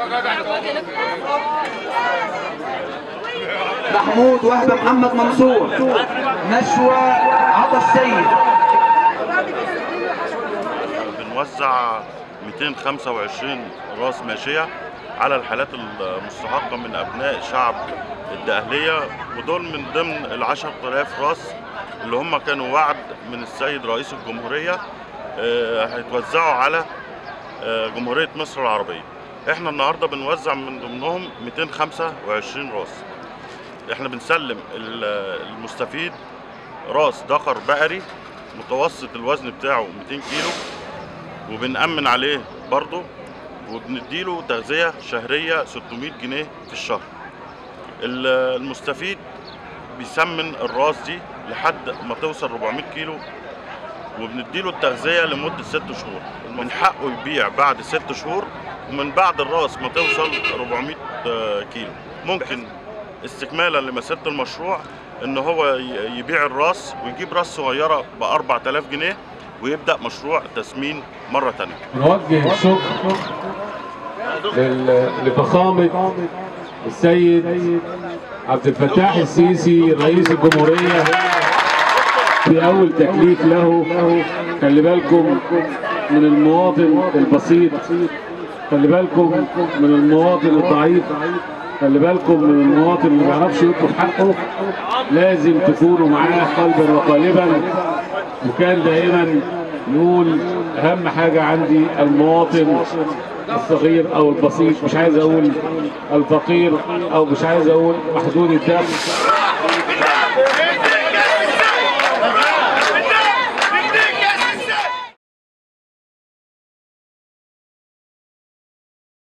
محمود وهبة محمد منصور نشوى عطا السيد بنوزع 225 راس ماشية على الحالات المستحقة من أبناء شعب الدقهلية ودول من ضمن ال 10000 راس اللي هم كانوا وعد من السيد رئيس الجمهورية آه، هيتوزعوا على آه، جمهورية مصر العربية احنا النهاردة بنوزع من ضمنهم 225 راس احنا بنسلم ال- المستفيد راس ذكر بقري متوسط الوزن بتاعه 200 كيلو وبنأمن عليه برضه وبنديله تغذية شهرية 600 جنيه في الشهر ال- المستفيد بيسمن الراس دي لحد ما توصل 400 كيلو وبنديله التغذية لمدة ست شهور من حقه يبيع بعد ست شهور ومن بعد الراس ما توصل 400 آه، كيلو ممكن استكمالا لمسيرة المشروع ان هو ي- يبيع الراس ويجيب راس صغيرة ب 4000 جنيه ويبدأ مشروع تسمين مرة تانية نوجه الشكر لل- لفخامة السيد عبد الفتاح السيسي رئيس الجمهورية في أول تكليف له خلي بالكم من المواطن البسيط خلي بالكم من المواطن الضعيف خلي بالكم من المواطن اللي ما بيعرفش يطلب حقه لازم تكونوا معاه قلبا وقالبا وكان دائما يقول اهم حاجه عندي المواطن الصغير او البسيط مش عايز اقول الفقير او مش عايز اقول محدود الدخل